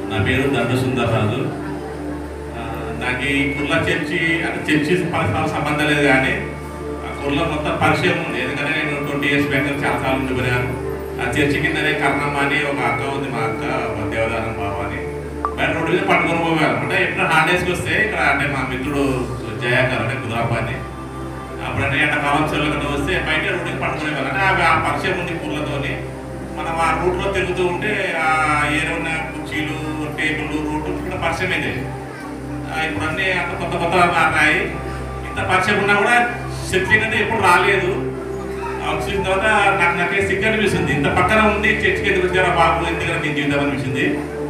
నా పేరు దండ సుందర్రాజు ఆ, నాకు ఈ కుర్ల చర్చి అంటే చర్చి పరస్పర సంబంధం లేదు కానీ ఆ కుర్ల మొత్తం పరిచయం ఉంది ఎందుకంటే నేను ట్వంటీ ఇయర్స్ బ్యాక్ చాలా సార్లు ఉండిపోయాను ఆ చర్చి కిందనే కర్ణమ్మ అని ఒక అక్క ఉంది మా అక్క ఒక దేవదానం బాబు అని బయట రోడ్డు మీద పట్టుకొని పోయారు అంటే ఎప్పుడు హాలిడేస్కి వస్తే ఇక్కడ అంటే మా మిత్రుడు జయాకర్ అంటే కుదరప్ప అని అప్పుడైనా ఎండాకాలం చల్లగా వస్తే బయట రోడ్డుకి పట్టుకునే వాళ్ళు అంటే అవి ఆ పరిచయం ఉంది పూలతోని మనం ఆ రూట్లో తిరుగుతూ ఉంటే ఆ ఏరున్న కుర్చీలు టేబుల్ రూట్ ఇక్కడ పరిచయం అయితే ఇప్పుడు అన్ని అంత కొత్త కొత్త మారినాయి ఇంత పరిచయం ఉన్నా కూడా సెట్లింగ్ అంటే ఎప్పుడు రాలేదు ఆ వచ్చిన తర్వాత నాకు నాకే సిగ్గు అనిపిస్తుంది ఇంత పక్కన ఉంది చర్చికి ఎందుకు వచ్చారా బాబు ఎందుకంటే నేను జీవితం అనిపించింది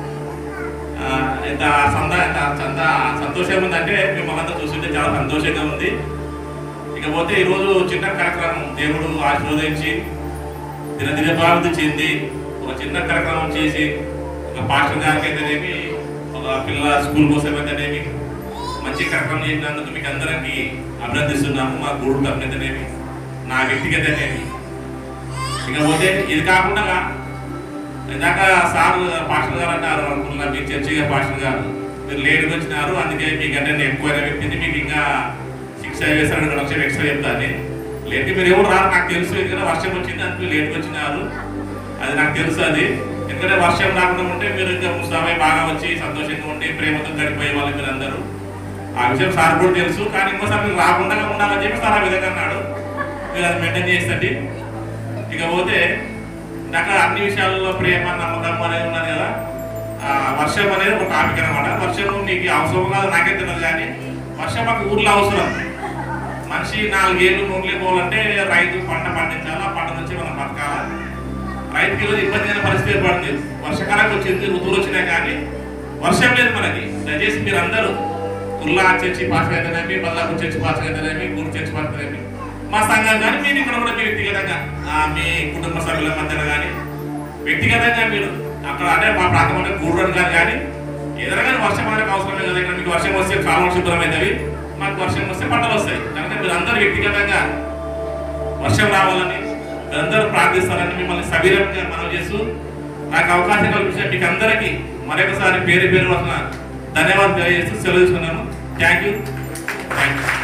ఆ, ఇంత సంద ఇంత చంద సంతోషం ఉందంటే మిమ్మల్ని అంతా చూస్తుంటే చాలా సంతోషంగా ఉంది ఇకపోతే ఈరోజు చిన్న కార్యక్రమం దేవుడు ఆశీర్వదించి దినదినభావిత చెంది ఒక చిన్న కార్యక్రమం చేసి ఒక పాస్టర్ గారికి అయితేనేమి ఒక పిల్ల స్కూల్ కోసం అయితేనేమి మంచి కార్యక్రమం చేసినందుకు మీకు అందరికీ అభినందిస్తున్నాము మా గూడు తరపునైతేనేమి నా వ్యక్తిగతనేమి ఇకపోతే ఇది కాకుండా ఇందాక సార్ పాస్టర్ గారు అన్నారు అనుకున్నా మీరు చర్చిగా పాస్టర్ గారు మీరు లేట్గా వచ్చినారు అందుకే మీకంటే నేను ఎక్కువైన వ్యక్తిని మీకు ఇంకా శిక్ష వేశారు ఇక్కడ వచ్చి ఎక్స్ట్రా చెప్తాను లేట్ మీరు ఎవరు రారు నాకు తెలుసు ఎందుకంటే వర్షం వచ్చింది అందుకు మీరు లేట్గా వచ్చినారు అది నాకు తెలుసు అది ఎందుకంటే వర్షం రాకుండా ఉంటే మీరు ఇంకా ముస్తాబై బాగా వచ్చి సంతోషంగా ఉండి ప్రేమతో గడిపోయే వాళ్ళు మీరు అందరూ ఆ విషయం సార్ కూడా తెలుసు కానీ ఇంకోసారి మీరు రాకుండా ఉండాలని చెప్పి సార్ ఆ విధంగా అన్నాడు మీరు అది మెయింటైన్ చేస్తుంది ఇకపోతే నాకు అన్ని విషయాల్లో ప్రేమ నమ్మకం అనేది ఉన్నది కదా ఆ, వర్షం అనేది ఒక టాపిక్ అనమాట వర్షం నీకు అవసరం కాదు నాకే తెలియదు కానీ వర్షం మాకు ఊర్లో అవసరం మనిషి నాలుగేళ్ళు నూనెలు పోవాలంటే రైతు పంట పండించాలి ఆ పంట నుంచి మనం బతకాల రైతుకి ఈరోజు ఇబ్బంది పరిస్థితి ఏర్పడింది వర్షకాలం వచ్చింది ఋతువులు వచ్చినాయి కానీ వర్షం లేదు మనకి దయచేసి మీరు అందరూ కుల్లా చర్చి పాస్ అయితేనేమి బల్లాపు చర్చి పాస్ అయితేనేమి గురు చర్చి పాస్ అయితేనేమి మా సంఘం కానీ మీరు ఇక్కడ కూడా మీ వ్యక్తిగతంగా ఆ, మీ కుటుంబ సభ్యుల మధ్యన కానీ వ్యక్తిగతంగా మీరు అక్కడ అంటే మా ప్రాంతం అంటే గూడూరు గారు కానీ ఏదైనా కానీ వర్షం అనేది అవసరమే కదా ఇక్కడ మీకు వర్షం వస్తే కాలువలు శుభ్రమైనవి మాకు వర్షం వస్తే పంటలు వస్తాయి కనుక మీరు అందరూ వ్యక్తిగతంగా వర్షం రావాలని మీరందరూ ప్రార్థిస్తారని మిమ్మల్ని సవీరంగా మనం చేస్తూ నాకు అవకాశం కల్పించిన మీకు అందరికీ మరొకసారి పేరు పేరు వస్తున్న ధన్యవాదాలు తెలియజేస్తూ సెలవు తీసుకున్నాను థ్యాంక్ యూ థ్యాంక్ యూ